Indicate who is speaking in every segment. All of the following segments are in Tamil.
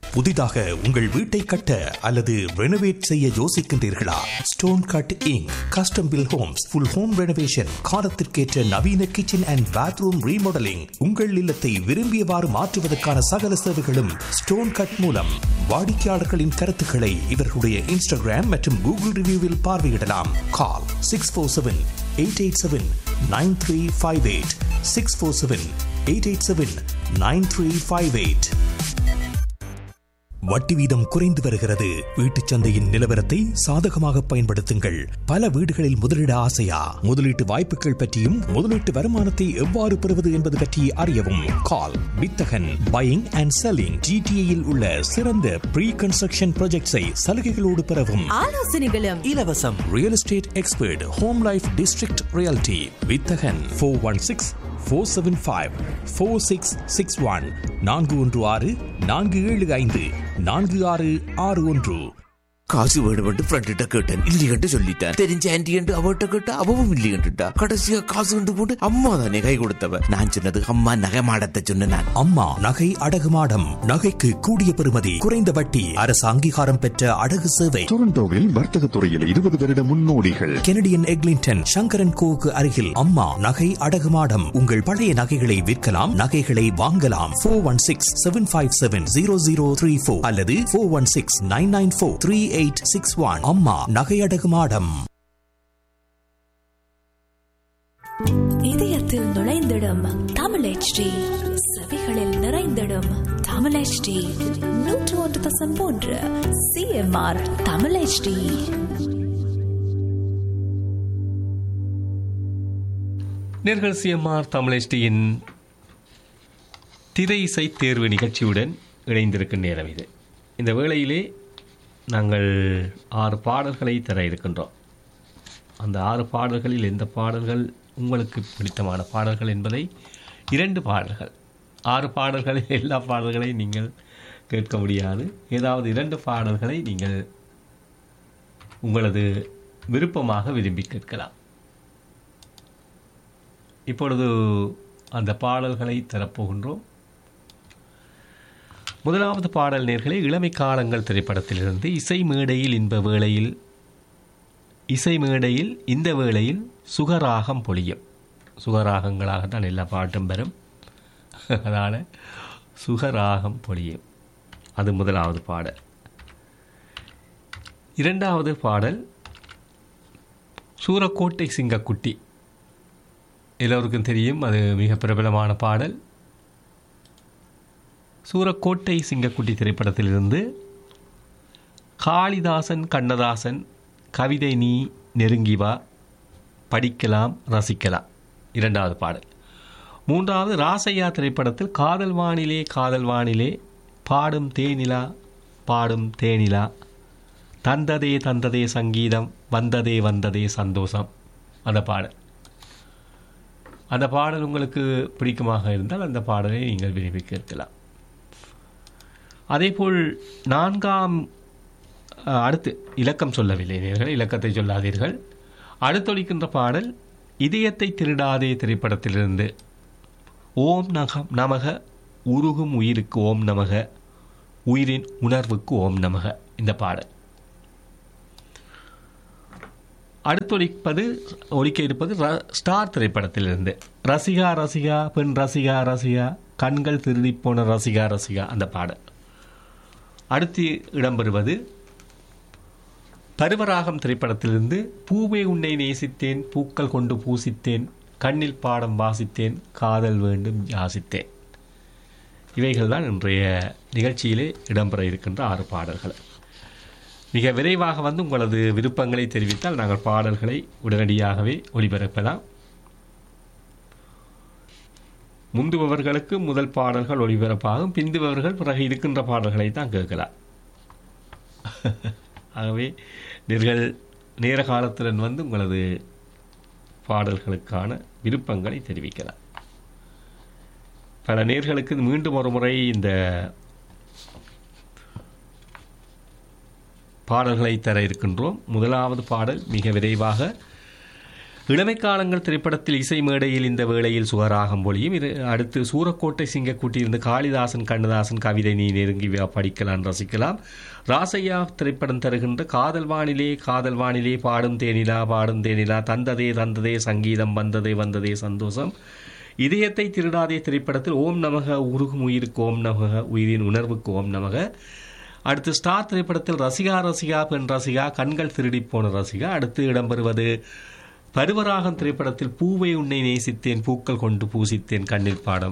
Speaker 1: புதிதாக உங்கள் வீட்டை கட்ட அல்லது ரெனோவேட் செய்ய யோசிக்கின்றீர்களா stone cutting custom built homes full home renovation காலத்திற்கேற்ற நவீன கிச்சன் அண்ட் பாத்ரூம் ரீமாடலிங் உங்கள் இல்லத்தை விரும்பியவாறு மாற்றுவதற்கான சகல சேவைகளும் ஸ்டோன் கட் மூலம் வாடிக்கையாளர்களின் கருத்துக்களை இவர்களுடைய இன்ஸ்டாகிராம் மற்றும் கூகுள் ரிவ்யூவில் பார்வையிடலாம் call six four seven eight eight seven nine three five eight six four seven eight eight seven nine three five eight வட்டி வீதம் குறைந்து வருகிறது வீட்டுச் சந்தையின் நிலவரத்தை சாதகமாக பயன்படுத்துங்கள் பல வீடுகளில் முதலீட ஆசையா முதலீட்டு வாய்ப்புகள் பற்றியும் முதலீட்டு வருமானத்தை எவ்வாறு பெறுவது என்பது பற்றி அறியவும் கால் வித்தகன் பையிங் அண்ட் செல்லிங் ஜிடிஏயில் உள்ள சிறந்த ப்ரீ கன்ஸ்ட்ரக்ஷன் ப்ராஜெக்ட்ஸை சலுகைகளோடு பெறவும்
Speaker 2: ஆலோசனைகளும்
Speaker 1: இலவசம் real estate expert home life district realty Vithagan four one six four seven five four six six one நான்கு ஒன்று ஆறு நான்கு ஏழு ஐந்து நான்கு ஆறு ஆறு ஒன்று
Speaker 3: காசு வேணுமென்று ஃப்ரெண்ட்ட கேட்டேன் இல்லையென்று சொல்லிட்டேன் தெரிஞ்ச ஆன்டி அவட்ட கேட்டா அவவும் இல்லையென்றுட்டா கடைசியா காசு கொண்டு போட்டு அம்மா தானே கை கொடுத்தவ நான் சொன்னது அம்மா நகைமாடத்தை சொன்னேன் நான்
Speaker 1: அம்மா நகை அடகு மாடம் நகைக்கு கூடிய பெறுமதி குறைந்த வட்டி அரசு அங்கீகாரம் பெற்ற அடகு சேவை
Speaker 4: டொரண்டோவில் வர்த்தக துறையில் இருபது வருட முன்னோடிகள்
Speaker 1: கெனடியன் எக்லிங்டன் சங்கரன் கோவுக்கு அருகில் அம்மா நகை அடகு மாடம் உங்கள் பழைய நகைகளை விற்கலாம் நகைகளை வாங்கலாம் four one six seven five seven zero zero three four அல்லது four one six nine nine four three eight six one அம்மா நகை அடகு மாடம்
Speaker 2: இதயத்தில் நுழைந்திடும் தமிழ் HD செவிகளில் நிறைந்திடும் தமிழ் HD நூற்று ஒன்று தசம் மூன்று சிஎம்ஆர் தமிழ் HD
Speaker 5: நேர்கள் சிஎம்ஆர் தமிழ்டியின் திரை இசை தேர்வு நிகழ்ச்சியுடன் இணைந்திருக்கும் நேரம் இது இந்த வேளையிலே நாங்கள் ஆறு பாடல்களை தர இருக்கின்றோம் அந்த ஆறு பாடல்களில் எந்த பாடல்கள் உங்களுக்கு பிடித்தமான பாடல்கள் என்பதை இரண்டு பாடல்கள் ஆறு பாடல்களில் எல்லா பாடல்களையும் நீங்கள் கேட்க முடியாது ஏதாவது இரண்டு பாடல்களை நீங்கள் உங்களது விருப்பமாக விரும்பி கேட்கலாம் இப்பொழுது அந்த பாடல்களை தரப்போகின்றோம் முதலாவது பாடல் நேர்களே இளமை காலங்கள் திரைப்படத்திலிருந்து இசை மேடையில் இன்ப வேளையில் இசை மேடையில் இந்த வேளையில் சுகராகம் பொழியும் சுகராகங்களாகத்தான் எல்லா பாட்டும் பெறும் அதனால் சுகராகம் பொழியும் அது முதலாவது பாடல் இரண்டாவது பாடல் சூரக்கோட்டை சிங்கக்குட்டி எல்லோருக்கும் தெரியும் அது மிக பிரபலமான பாடல் சூரக்கோட்டை சிங்கக்குட்டி திரைப்படத்திலிருந்து காளிதாசன் கண்ணதாசன் கவிதை நீ நெருங்கி வா படிக்கலாம் ரசிக்கலாம் இரண்டாவது பாடல் மூன்றாவது ராசையா திரைப்படத்தில் காதல் வானிலே காதல் வானிலே பாடும் தேனிலா பாடும் தேனிலா தந்ததே தந்ததே சங்கீதம் வந்ததே வந்ததே சந்தோஷம் அந்த பாடல் அந்த பாடல் உங்களுக்கு பிடிக்குமாக இருந்தால் அந்த பாடலை நீங்கள் விரும்பி கேட்கலாம் அதேபோல் நான்காம் அஹ், அடுத்து இலக்கம் சொல்லவில்லை நேர்கள் இலக்கத்தை சொல்லாதீர்கள் அடுத்தொழிக்கின்ற பாடல் இதயத்தை திருடாதே திரைப்படத்திலிருந்து ஓம் நகம் நமக உருகும் உயிருக்கு ஓம் நமக உயிரின் உணர்வுக்கு ஓம் நமக இந்த பாடல் அடுத்தொழிப்பது ஒலிக்க இருப்பது ர- ஸ்டார் திரைப்படத்திலிருந்து ரசிகா ரசிகா பெண் ரசிகா ரசிகா கண்கள் திருடிப் போன ரசிகா ரசிகா அந்த பாடல் அடுத்து இடம்பெறுவது பருவராகம் திரைப்படத்திலிருந்து பூவே உன்னை நேசித்தேன் பூக்கள் கொண்டு பூசித்தேன் கண்ணில் பாடம் வாசித்தேன் காதல் வேண்டும் யாசித்தேன் இவைகள் தான் இன்றைய நிகழ்ச்சியிலே இடம்பெற இருக்கின்ற ஆறு பாடல்கள் மிக விரைவாக வந்து உங்களது விருப்பங்களை தெரிவித்தால் நாங்கள் பாடல்களை உடனடியாகவே ஒளிபரப்பலாம் முந்துபவர்களுக்கு முதல் பாடல்கள் ஒளிபரப்பாகும் பிந்துபவர்கள் பிறகு இருக்கின்ற பாடல்களை தான் கேட்கலாம் ஆகவே நீங்கள் நேர காலத்துடன் வந்து உங்களது பாடல்களுக்கான விருப்பங்களை தெரிவிக்கலாம் பல நேர்களுக்கு மீண்டும் ஒரு முறை இந்த பாடல்களை தர இருக்கின்றோம் முதலாவது பாடல் மிக விரைவாக இளமை காலங்கள் திரைப்படத்தில் இசை மேடையில் இந்த வேளையில் சுகராகம் பொழியும் இது அடுத்து சூரக்கோட்டை சிங்கக்குட்டியிலிருந்து காளிதாசன் கண்ணதாசன் கவிதை நீ நெருங்கி வா, படிக்கலாம் ரசிக்கலாம் ராசையா திரைப்படம் தருகின்ற காதல் வானிலே காதல் வானிலே பாடும் தேனிலா பாடும் தேனிலா தந்ததே தந்ததே சங்கீதம் வந்ததே வந்ததே சந்தோஷம் இதயத்தை திருடாதே திரைப்படத்தில் ஓம் நமக உருகும் உயிருக்கு ஓம் நமக உயிரின் உணர்வுக்கு ஓம் நமக அடுத்து ஸ்டார் திரைப்படத்தில் ரசிகா ரசிகா பெண் ரசிகா கண்கள் திருடி போன ரசிகா அடுத்து இடம்பெறுவது பருவராகம் திரைப்படத்தில் பூவை உன்னை நேசித்தேன் பூக்கள் கொண்டு பூசித்தேன் கண்ணில் பாடம்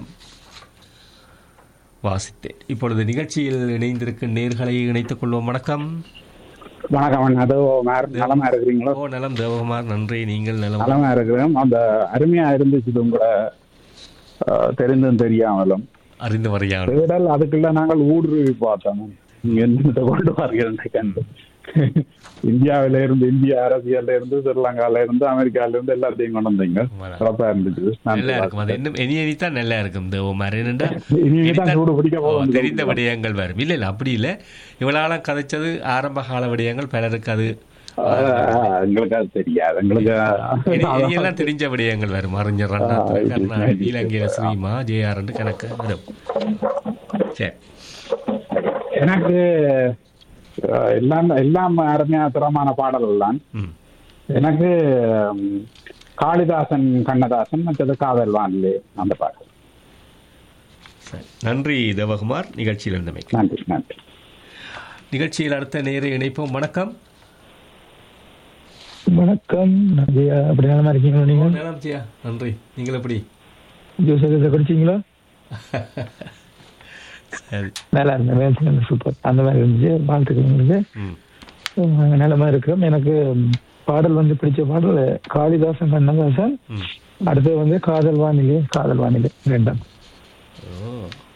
Speaker 5: வாசித்தேன் இப்பொழுது நிகழ்ச்சியில் இணைந்திருக்கும் நேர்களை இணைத்துக் கொள்வோம் வணக்கம்
Speaker 6: வணக்கம் அண்ணா. அதோ மேர- நலமா இருக்கிறீங்களோ
Speaker 5: ஓ நலம் தேவகுமார் நன்றி நீங்கள் நலம்
Speaker 6: நலமா இருக்கிறேன் அந்த அருமையா இருந்துச்சு இது உங்களோட அஹ், தெரிந்தும் தெரியாமலும்
Speaker 5: அறிந்து வரையான்
Speaker 6: தேடல் அதுக்குள்ள நாங்கள் ஊடுருவி பார்த்தோம் நீங்க என்னத்தை கொண்டு வார்கள் கண்டு இந்தியாவில இருந்து இந்திய அரசியல்ல இருந்து ஸ்ரீலங்கால இருந்து அமெரிக்கால இருந்து எல்லாத்தையும் கொண்டு வந்தீங்க
Speaker 5: வரேன்.
Speaker 6: சிறப்பா இருந்துச்சு நன்றி.
Speaker 5: நல்லா இருக்கும் அது இன்னும் இனி இனித்தான் நல்லா இருக்கும் தேவகுமார் என்னண்டா
Speaker 6: இனி இனிதான்
Speaker 5: இனித்தான்
Speaker 6: சூடு பிடிக்க
Speaker 5: ஓ,
Speaker 6: போகுது.
Speaker 5: தெரிந்த விடயங்கள் வரும் இல்ல இல்ல அப்படி இல்ல இவளால கதைச்சது ஆரம்ப கால விடயங்கள் பலருக்கு அது
Speaker 6: அஹ், எங்களுக்கு அது தெரியாது எங்களுக்கு
Speaker 5: இனி- இனியெல்லாம் தெரிஞ்ச விடயங்கள் வரும் அறிஞர் அண்ணாதுரை,
Speaker 6: ஆ,
Speaker 5: கருணாநிதி இலங்கையில ஸ்ரீமா ஜேஆர் கணக்கு வரும் சரி
Speaker 6: எனக்கு அஹ், எல்லாம் எல்லாம் அருமையா திறமான பாடல்கள் தான்
Speaker 5: ம்
Speaker 6: எனக்கு ம், காளிதாசன் கண்ணதாசன் மற்றது காதல் வானிலே அந்த பாடல்
Speaker 5: சரி நன்றி தேவகுமார் நிகழ்ச்சியில் இருந்தமைக்கு
Speaker 6: நன்றி நன்றி
Speaker 5: நிகழ்ச்சியில் அடுத்த நேர இணைப்போம் வணக்கம்
Speaker 7: வணக்கம் நதியா அப்படி நலமா இருக்கீங்களா
Speaker 5: ஓ,
Speaker 7: நீங்க
Speaker 5: நலம் ஜெயா நன்றி நீங்கள் எப்படி
Speaker 7: ஜூஸ் எதாவது குடிச்சீங்களா
Speaker 5: சரி
Speaker 7: நல்லா இருந்தேன் வேலை சூப்பர் அந்த மாதிரி இருந்துச்சு வாழ்த்துக்கள் உங்களுக்கு
Speaker 5: ம்
Speaker 7: நாங்க நலமா இருக்கிறோம் எனக்கு ம், பாடல் வந்து பிடிச்ச பாடல் காளிதாசன் கண்ணதாசன்
Speaker 5: ம்
Speaker 7: அடுத்து வந்து காதல் வானிலை காதல் வானிலை ரெண்டாம்
Speaker 5: ஓ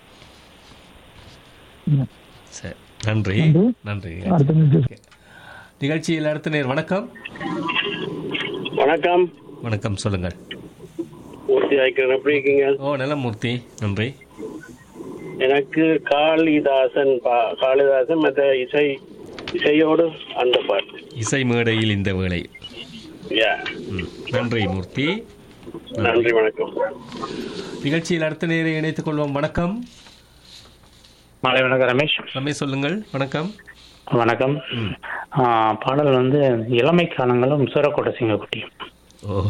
Speaker 7: ம்.
Speaker 5: சரி நன்றி
Speaker 7: நன்றி.
Speaker 5: நன்றி
Speaker 7: அடுத்து வந்து
Speaker 5: நிகழ்ச்சியில் அடுத்த நேர் வணக்கம்
Speaker 8: வணக்கம்
Speaker 5: வணக்கம் சொல்லுங்கள்
Speaker 8: மூர்த்தி ஆய்க்கிறேன் எப்படி இருக்கீங்க
Speaker 5: ஓ நலமூர்த்தி நன்றி
Speaker 8: எனக்கு காளிதாசன் பா- காளிதாசன் மற்ற இசை இசையோடு அந்த பாட்டு
Speaker 5: இசை மேடையில் இந்த வேளை
Speaker 8: யா
Speaker 5: ம் நன்றி மூர்த்தி
Speaker 8: நன்றி வணக்கம்
Speaker 5: நிகழ்ச்சியில் அடுத்த நேரை இணைத்துக் கொள்வோம் வணக்கம்
Speaker 9: மாலை வணக்கம் ரமேஷ்
Speaker 5: ரமேஷ் சொல்லுங்கள் வணக்கம்
Speaker 9: வணக்கம்
Speaker 5: ம்.
Speaker 9: ஆ, பாடல் வந்து இளமை காலங்களும் சூரக்கோட்டை சிங்கக்குட்டியும்
Speaker 5: ஓ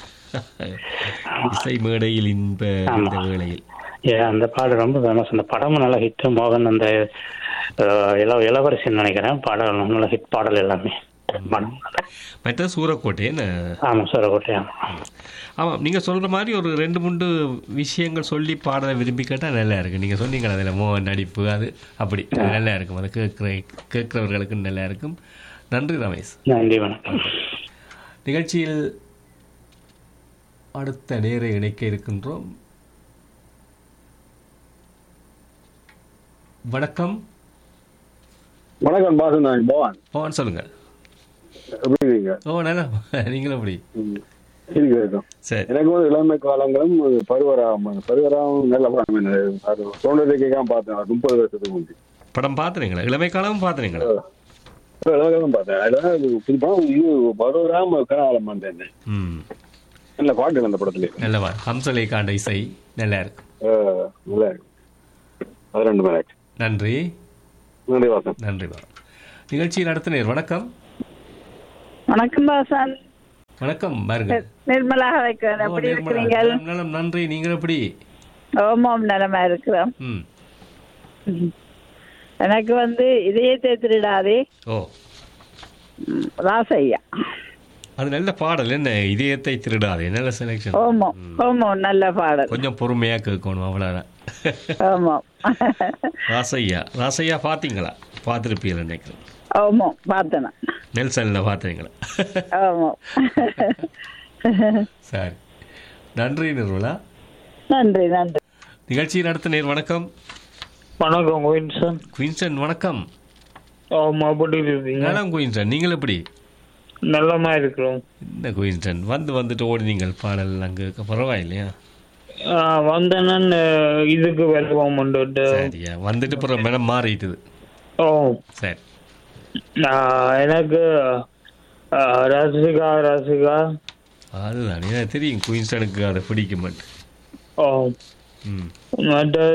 Speaker 5: இசை மேடையில் இன்ப இந்த வேளையில்
Speaker 9: ஏ, அந்த பாடல் ரொம்ப ஃபேமஸ் அந்த படமும் நல்ல ஹிட் மோகன் அந்த ஆ, இள இளவரசின்னு நினைக்கிறேன் பாடல் நல்ல ஹிட் பாடல் எல்லாமே படம்
Speaker 5: மற்ற சூரக்கோட்டை என்ன
Speaker 9: ஆமாம் சூரக்கோட்டை ஆமாம்
Speaker 5: ஆமாம் நீங்கள் சொல்கிற மாதிரி ஒரு ரெண்டு மூன்று விஷயங்கள் சொல்லி பாடலை விரும்பி கேட்டால் நல்லா இருக்கு நீங்கள் சொன்னீங்க அதில் மோகன் நடிப்பு அது அப்படி அது நல்லா இருக்கும் அது கேட்குற கேட்குறவர்களுக்கு நல்லா இருக்கும் நன்றி ரமேஷ்
Speaker 9: நன்றி வணக்கம்
Speaker 5: நிகழ்ச்சியில் அடுத்த நேரை இணைக்க இருக்கின்றோம் வணக்கம்
Speaker 6: வணக்கம் பாசு நான் பவான்
Speaker 5: பவன் சொல்லுங்கள்
Speaker 6: எப்படி இருக்கீங்க
Speaker 5: ஓ நல்லா நீங்களும் எப்படி
Speaker 6: இருக்கிறோம்
Speaker 5: சரி
Speaker 6: எனக்கு வந்து இளமை காலங்களும் பருவராமம் பருவராமம் நல்ல படம் அது தோன்றதை கேட்காம பார்த்தேன் முப்பது வருஷத்துக்கு முந்தி
Speaker 5: படம் பார்த்துறீங்களா இளமை காலமும் பார்த்துறீங்களா
Speaker 6: இளவகம் பார்த்தேன் அதுல இது புது படம் இது பருவராம கனாலம் வந்தேன்
Speaker 5: ம்
Speaker 6: நல்ல பாட்டு அந்த படத்துல
Speaker 5: நல்லவா ஹம்சலை காண்ட இசை நல்லா இருக்கு
Speaker 6: அஹ், நல்லா இருக்கு அது ரெண்டு மேட்ச்
Speaker 5: நன்றி
Speaker 6: நன்றி வாசன்
Speaker 5: நன்றி வா நிகழ்ச்சியில் அடுத்த நேர் வணக்கம்
Speaker 10: வணக்கம் பாசன்
Speaker 5: வணக்கம் பாருங்க
Speaker 10: நிர்மலா வைக்கிறேன்
Speaker 5: ஓ,
Speaker 10: எப்படி
Speaker 5: நிர்மலா.
Speaker 10: இருக்கிறீங்க
Speaker 5: நலம், நலம் நன்றி நீங்கள் எப்படி
Speaker 10: ஓமம் நலமா இருக்கிறோம்
Speaker 5: ம்
Speaker 10: எனக்கு வந்து இதயத்தை திருடாதே
Speaker 5: ஓ
Speaker 10: ம், ராசையா
Speaker 5: அது நல்ல பாடல் என்ன இதயத்தை திருடாதே நல்ல செலெக்ஷன்
Speaker 10: ஓமம் ஓமம் நல்ல பாடல்
Speaker 5: கொஞ்சம் பொறுமையா கேட்கணும் அவ்வளோதான்
Speaker 10: ஓமம்
Speaker 5: ராசையா ராசையா பார்த்தீங்களா பார்த்துருப்பீங்க நினைக்கிறேன்
Speaker 10: ஓமம் பார்த்தேன்
Speaker 5: நெல்சன்ல பார்த்தீங்களா
Speaker 10: ஓமம்
Speaker 5: சரி நன்றி நிர்மலா
Speaker 10: நன்றி நன்றி
Speaker 5: நிகழ்ச்சியில் அடுத்த நேர் வணக்கம்
Speaker 9: வணக்கம் கோவிந்த்
Speaker 5: குயின்சன் வணக்கம்
Speaker 9: ஆமாம் எப்படி இருக்கீங்க
Speaker 5: நலம் குயின்சன் நீங்கள் எப்படி
Speaker 9: நல்லமா இருக்கிறோம்
Speaker 5: என்ன குயின்சன் வந்து வந்துட்டு ஓடினீங்கள் பாடல் அங்கே பரவாயில்லையா
Speaker 9: வந்தனன் இதுக்கு வருவோம்
Speaker 5: சரியா வந்துட்டு அப்புறம் மேடம் மாறிட்டுது
Speaker 9: ஓ
Speaker 5: சரி
Speaker 9: எனக்கு ரசிகா ரசிகா
Speaker 5: அதுதான் எனக்கு தெரியும் குயின்ஸ்டனுக்கு அதை பிடிக்க மாட்டேன்
Speaker 11: ஓ
Speaker 5: ம்
Speaker 11: மற்ற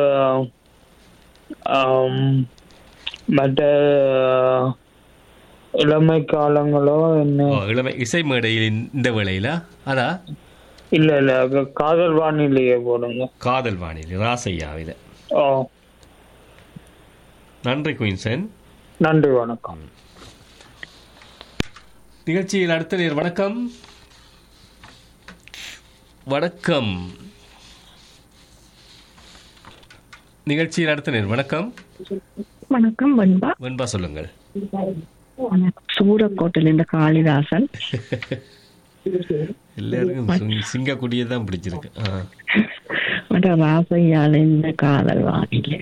Speaker 11: ஆம், மற்ற இளமை காலங்களோ என்ன
Speaker 5: ஓ இளமை இசை மேடையில் இந்த வேளையில அதா
Speaker 11: இல்ல இல்ல அது காதல் வானிலையே போடுங்க
Speaker 5: காதல் வானிலை ராசையாவில
Speaker 11: ஓ
Speaker 5: நன்றி குயின்சன்
Speaker 11: நன்றி வணக்கம்
Speaker 5: நிகழ்ச்சியில் அடுத்த நேர் வணக்கம் வணக்கம் நிகழ்ச்சியில் அடுத்த நேர் வணக்கம்
Speaker 12: வணக்கம் வெண்பா
Speaker 5: வெண்பா சொல்லுங்கள்
Speaker 12: சூரக்கோட்டில் இந்த காளிதாசன்
Speaker 5: எல்லாருக்கும் சிங்க- சிங்கக்குடியை தான் பிடிச்சிருக்கு ஆ.
Speaker 12: மற்ற ராசையால் இந்த காதல் வானிலை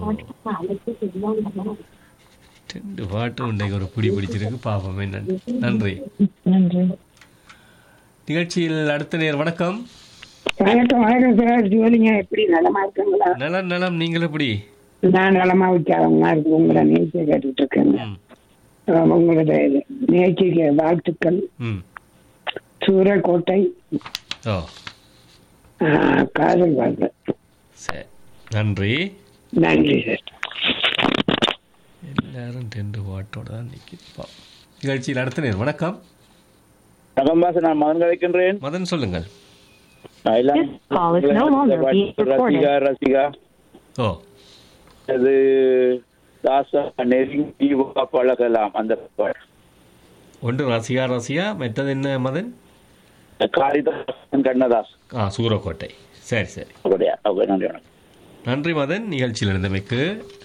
Speaker 5: ரெண்டு பாட்டும் இன்றைக்கு ஒரு பிடி பிடிச்சிருக்கு பாப்போமே நன்றி நன்றி
Speaker 12: நன்றி
Speaker 5: நிகழ்ச்சியில் அடுத்த நேர் வணக்கம்
Speaker 13: வணக்கம் வணக்கம் சார் ஜோலிங்க எப்படி நலமா இருக்குங்களா
Speaker 5: நலம் நலம் நீங்கள் எப்படி
Speaker 13: நான் நலமா விட்டாங்க இருக்கு உங்களை நிகழ்ச்சியை கேட்டுட்டு இருக்கேங்க ஆமா, உங்களோட நிகழ்ச்சிக்கு வாழ்த்துக்கள்
Speaker 5: ம்
Speaker 13: சூரக்கோட்டை
Speaker 5: ஓ
Speaker 13: ஆ, காதல் வாழ்வு
Speaker 5: சரி நன்றி
Speaker 13: நன்றி சார்
Speaker 5: எல்லாரும் ரெண்டு வாட்டோட தான் நிற்கிப்பா நிகழ்ச்சியில் அடுத்த நேர் வணக்கம்
Speaker 14: வணக்கம் பாஸ் நான் மகன் கதைக்கின்றேன்
Speaker 5: மதன் சொல்லுங்கள்
Speaker 14: நான் எல்லாம்
Speaker 12: call is no longer being recorded.
Speaker 14: Rasika Rasika
Speaker 5: ஓ
Speaker 14: அது தாசா நெருங்கி வா பழகலாம் அந்த பாட்டு.
Speaker 5: ஒன்று ரசிகா ரசிகா மற்றது என்ன மதன்
Speaker 14: காளிதாசன் கண்ணதாஸ்
Speaker 5: ஆ சூரக்கோட்டை சரி சரி
Speaker 14: அப்படியா ஓகே நன்றி வணக்கம்
Speaker 5: நன்றி மதன் நிகழ்ச்சியில் இருந்தமைக்கு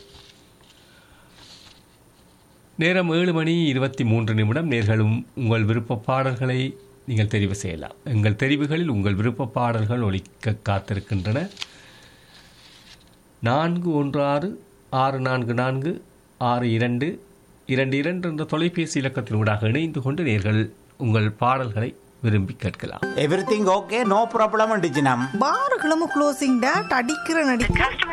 Speaker 5: நேரம் ஏழு மணி இருபத்தி மூன்று நிமிடம் நேர்களும் உங்கள் விருப்ப பாடல்களை நீங்கள் தெரிவு செய்யலாம் எங்கள் தெரிவுகளில் உங்கள் விருப்ப பாடல்கள் ஒலிக்க காத்திருக்கின்றன நான்கு ஒன்று ஆறு ஆறு நான்கு நான்கு ஆறு இரண்டு இரண்டு இரண்டு என்ற தொலைபேசி இலக்கத்தின் ஊடாக இணைந்து கொண்டு நேர்கள் உங்கள் பாடல்களை விரும்பி கேட்கலாம்
Speaker 15: எவ்ரிதிங் ஓகே நோ ப்ராப்ளம் டிஜினம்
Speaker 16: பாருகளும் க்ளோசிங் டேட் அடிக்கிற நடி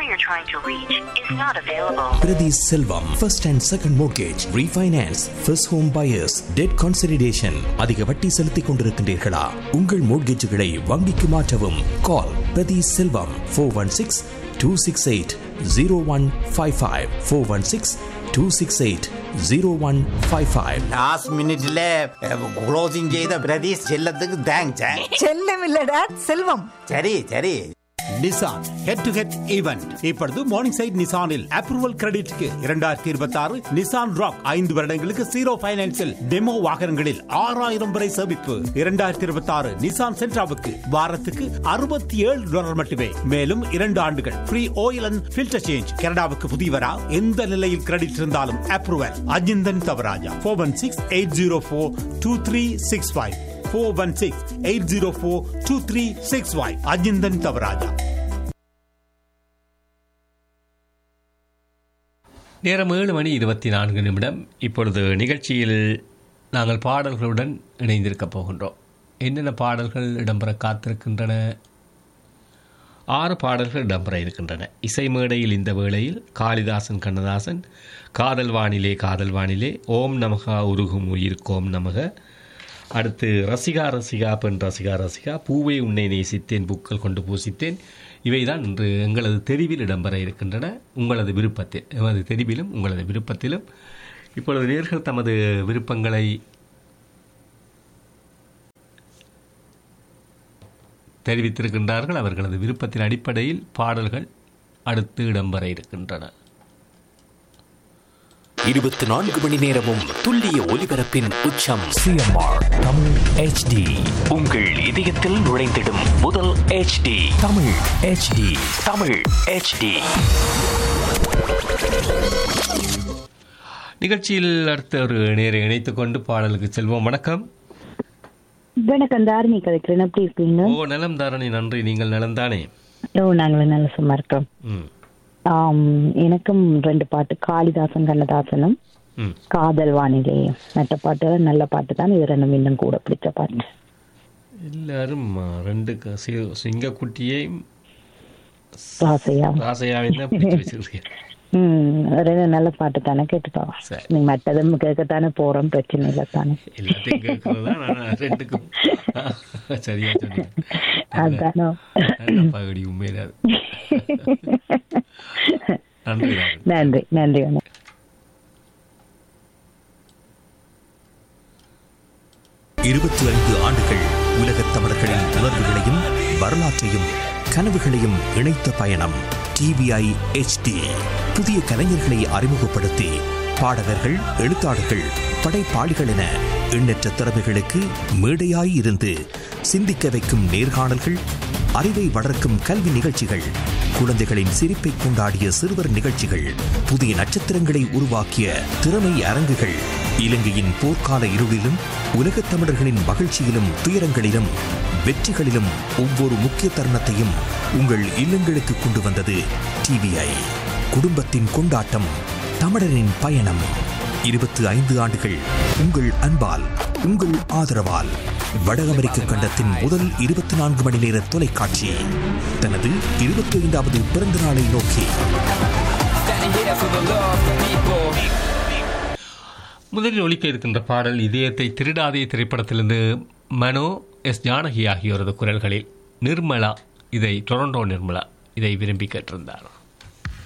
Speaker 1: Priti Selvam, first and second mortgage, refinance, first home buyers, debt consolidation. அதிக வட்டி செலுத்திக் கொண்டிருக்கின்றீர்களா உங்கள் மோட்கேஜுகளை வங்கிக்கு மாற்றவும் call Prathi Selvam four one six two six eight zero one five five four one six two six eight zero one five five
Speaker 15: last மினிட்ல க்ளோசிங் செய்த பிரதீஷ் செல்லத்துக்கு தேங்க்ஸ்
Speaker 16: செல்லம் இல்ல டேட் செல்வம்
Speaker 15: சரி சரி
Speaker 17: Nissan head to head event இப்பொழுது மார்னிங் சைட் நிசானில் அப்ரூவல் கிரெடிட்க்கு இரண்டாயிரத்தி இருபத்தி ஆறு நிசான் ராக் ஐந்து வருடங்களுக்கு ஜீரோ பைனான்சில் டெமோ வாகனங்களில் ஆறாயிரம் வரை சேமிப்பு இரண்டாயிரத்தி இருபத்தி ஆறு நிசான் சென்ட்ராவுக்கு வாரத்துக்கு அறுபத்தி ஏழு டாலர் மட்டுமே மேலும் இரண்டு ஆண்டுகள் free oil and filter change கனடாவுக்கு புதியவரா எந்த நிலையில் கிரெடிட் இருந்தாலும் approval Ajinthan Thavarajah four one six eight zero four two three six five four one six eight zero four two three six five Ajinthan Thavarajah
Speaker 5: நேரம் ஏழு மணி இருபத்தி நான்கு நிமிடம் இப்பொழுது நிகழ்ச்சியில் நாங்கள் பாடல்களுடன் இணைந்திருக்கப் போகின்றோம் என்னென்ன பாடல்கள் இடம்பெற காத்திருக்கின்றன ஆறு பாடல்கள் இடம்பெற இருக்கின்றன இசை மேடையில் இந்த வேளையில் காளிதாசன் கண்ணதாசன் காதல் வானிலே காதல் வானிலே ஓம் நமகா உருகும் உயிர்க்கோம் நமக அடுத்து ரசிகா ரசிகா பெண் ரசிகா ரசிகா பூவை உன்னை நேசித்தேன் பூக்கள் கொண்டு பூசித்தேன் இவைதான் இன்று எங்களது தெரிவில் இடம்பெற இருக்கின்றன உங்களது விருப்பத்தில் எமது தெரிவிலும் உங்களது விருப்பத்திலும் இப்பொழுது நேர்கள் தமது விருப்பங்களை தெரிவித்திருக்கின்றார்கள் அவர்களது விருப்பத்தின் அடிப்படையில் பாடல்கள் அடுத்து இடம்பெற இருக்கின்றன
Speaker 1: இருபத்தி நான்கு மணி நேரமும் துல்லிய ஒலிபரப்பின் உச்சம் சிஎம்ஆர் தமிழ் ஹெச்டி உங்கள் இதயத்தில் நுழைந்திடும் முதல் HD Tamil HD Tamil HD
Speaker 5: நிகழ்ச்சியில் அடுத்த ஒரு நேரை இணைத்துக் கொண்டு பாடலுக்கு செல்வோம் வணக்கம்
Speaker 18: வணக்கம் தாரணி கதைக்கிறேன் எப்படி இருக்கீங்க
Speaker 5: ஓ நலம் தாரணி நன்றி நீங்கள் நலம்தானே
Speaker 18: ஓ நாங்களும் நல்ல சும்மா இருக்கோம்
Speaker 5: ம்
Speaker 18: ஆம், எனக்கும் ரெண்டு பாட்டு காளிதாசன் கண்ணதாசனும்
Speaker 5: ம்
Speaker 18: காதல் வானிலை மற்ற பாட்டு நல்ல பாட்டு தான் இது ரெண்டும் இன்னும் கூட பிடிச்ச பாட்டு
Speaker 5: எல்லாரும் ஆ, ரெண்டு க- சி- சிங்கக்குட்டியையும்
Speaker 18: ராசையா
Speaker 5: ராசையாவையும் தான் பிடிச்சு வச்சிருக்கீங்க
Speaker 18: ம் ரெண்டு நல்ல பாட்டு தானே கேட்டுக்கோ நீங்க மற்றதும் கேட்கத்தானே போறோம் பிரச்சனை இல்லை தானே
Speaker 5: எல்லாத்தையும் கேட்கறது தான் நான் ரெண்டுக்கும் சரியா சொன்னீங்க
Speaker 18: அதானோ
Speaker 5: நல்ல பகுடி உண்மையில அது நன்றி ராகுல்.
Speaker 18: நன்றி நன்றி வணக்கம்
Speaker 1: இருபத்தி ஐந்து ஆண்டுகள் உலகத் தமிழர்களின் உணர்வுகளையும் வரலாற்றையும் கனவுகளையும் இணைத்த பயணம் டிவிஐ HD புதிய கலைஞர்களை அறிமுகப்படுத்தி பாடகர்கள் எழுத்தாளர்கள் படைப்பாளிகள் என எண்ணற்ற திறமைகளுக்கு மேடையாய் இருந்து சிந்திக்க வைக்கும் நேர்காணல்கள் அறிவை வளர்க்கும் கல்வி நிகழ்ச்சிகள் குழந்தைகளின் சிரிப்பை கொண்டாடிய சிறுவர் நிகழ்ச்சிகள் புதிய நட்சத்திரங்களை உருவாக்கிய திறமை அரங்குகள் இலங்கையின் போர்க்கால இருளிலும் உலகத் தமிழர்களின் மகிழ்ச்சியிலும் துயரங்களிலும் வெற்றிகளிலும் ஒவ்வொரு முக்கிய தருணத்தையும் உங்கள் இல்லங்களுக்கு கொண்டு வந்தது டிவிஐ குடும்பத்தின் கொண்டாட்டம் தமிழரின் பயணம் இருபத்தி ஐந்து ஆண்டுகள் உங்கள் அன்பால் உங்கள் ஆதரவால் வட அமெரிக்க கண்டத்தின் முதல் இருபத்தி நான்கு மணி நேர தொலைக்காட்சி தனது இருபத்தி ஐந்தாவது பிறந்த நாளை நோக்கி
Speaker 5: முதலில் ஒலிக்க இருக்கின்ற பாடல் இதயத்தை திருடாதே திரைப்படத்திலிருந்து மனோ எஸ் ஜானகி ஆகியோரது குரல்களில் நிர்மலா இதை டொரண்டோ நிர்மலா இதை விரும்பி கேட்டிருந்தார்